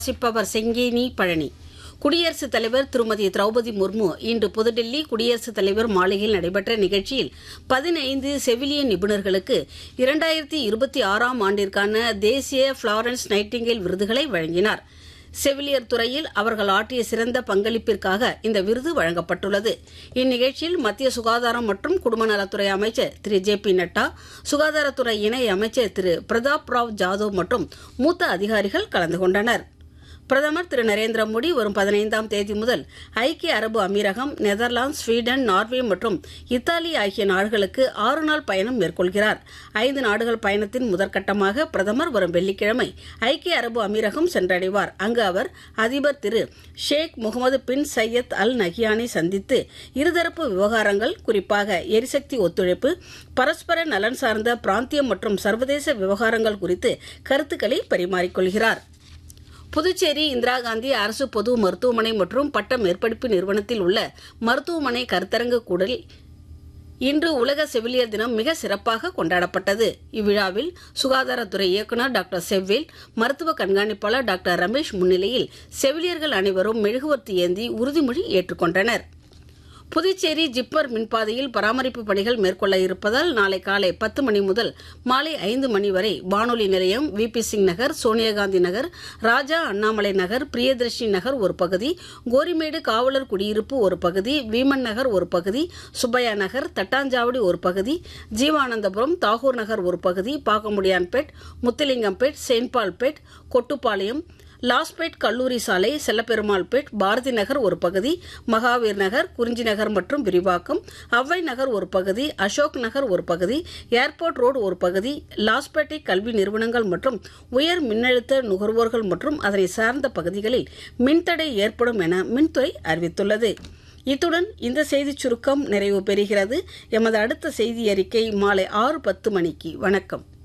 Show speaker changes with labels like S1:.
S1: வாசிப்பவர் செங்கேனி பழனி குடியரசுத் தலைவர் திருமதி திரௌபதி முர்மு இன்று புதுடில்லி குடியரசுத் தலைவர் மாளிகையில் நடைபெற்ற நிகழ்ச்சியில் பதினைந்து செவிலிய நிபுணர்களுக்கு இரண்டாயிரத்தி இருபத்தி ஆறாம் ஆண்டிற்கான தேசிய ஃபிளாரன்ஸ் நைட்டிங்கேல் விருதுகளை வழங்கினார் செவிலியர் துறையில் அவர்கள் ஆற்றிய சிறந்த பங்களிப்பிற்காக இந்த விருது வழங்கப்பட்டுள்ளது இந்நிகழ்ச்சியில் மத்திய சுகாதாரம் மற்றும் குடும்ப நலத்துறை அமைச்சர் திரு ஜே பி நட்டா சுகாதாரத்துறை இணை அமைச்சர் திரு பிரதாப் ராவ் ஜாதவ் மற்றும் மூத்த அதிகாரிகள் கலந்து கொண்டனர் பிரதமர் திரு நரேந்திர மோடி வரும் பதினைந்தாம் தேதி முதல் ஐக்கிய அரபு அமீரகம் நெதர்லாந்து ஸ்வீடன் நார்வே மற்றும் இத்தாலி ஆகிய நாடுகளுக்கு ஆறு நாள் பயணம் மேற்கொள்கிறார் ஐந்து நாடுகள் பயணத்தின் முதற்கட்டமாக பிரதமர் வரும் வெள்ளிக்கிழமை ஐக்கிய அரபு அமீரகம் சென்றடைவார் அங்கு அவர் அதிபர் திரு ஷேக் முகமது பின் சையத் அல் நஹியானை சந்தித்து இருதரப்பு விவகாரங்கள் குறிப்பாக எரிசக்தி ஒத்துழைப்பு பரஸ்பர நலன் சார்ந்த பிராந்திய மற்றும் சர்வதேச விவகாரங்கள் குறித்து கருத்துக்களை பரிமாறிக்கொள்கிறார் புதுச்சேரி இந்திரா காந்தி அரசு பொது மருத்துவமனை மற்றும் பட்ட மேற்படிப்பு நிறுவனத்தில் உள்ள மருத்துவமனை கருத்தரங்கு கூடலில் இன்று உலக செவிலியர் தினம் மிக சிறப்பாக கொண்டாடப்பட்டது இவ்விழாவில் சுகாதாரத்துறை இயக்குநர் டாக்டர் செவ்வேல் மருத்துவ கண்காணிப்பாளர் டாக்டர் ரமேஷ் முன்னிலையில் செவிலியர்கள் அனைவரும் மெழுகுவர்த்தி ஏந்தி உறுதிமொழி ஏற்றுக்கொண்டனர் புதுச்சேரி ஜிப்மர் மின்பாதையில் பராமரிப்பு பணிகள் மேற்கொள்ள இருப்பதால் நாளை காலை பத்து மணி முதல் மாலை ஐந்து மணி வரை வானொலி நிலையம் வி பி சிங் நகர் சோனியாகாந்தி நகர் ராஜா அண்ணாமலை நகர் பிரியதர்ஷினி நகர் ஒரு பகுதி கோரிமேடு காவலர் குடியிருப்பு ஒரு பகுதி வீமன் நகர் ஒரு பகுதி சுப்பையா நகர் தட்டாஞ்சாவடி ஒரு பகுதி ஜீவானந்தபுரம் தாகூர் நகர் ஒரு பகுதி பாக்கமுடியான்பேட் முத்துலிங்கம்பேட் செயின்பால்பேட் கொட்டுப்பாளையம் லாஸ்பேட் கல்லூரி சாலை செல்லப்பெருமாள்பேட் பாரதி நகர் ஒரு பகுதி மகாவீர் நகர் குறிஞ்சி நகர் மற்றும் விரிவாக்கம் அவ்வை நகர் ஒரு பகுதி அசோக் நகர் ஒரு பகுதி ஏர்போர்ட் ரோடு ஒரு பகுதி லாஸ்பேட்டை கல்வி நிறுவனங்கள் மற்றும் உயர் மின்னழுத்த நுகர்வோர்கள் மற்றும் அதனை சார்ந்த பகுதிகளில் மின்தடை ஏற்படும் என மின்துறை அறிவித்துள்ளது இத்துடன் இந்த செய்திச் சுருக்கம் நிறைவு பெறுகிறது எமது அடுத்த செய்தி அறிக்கை மாலை ஆறு பத்து மணிக்கு வணக்கம்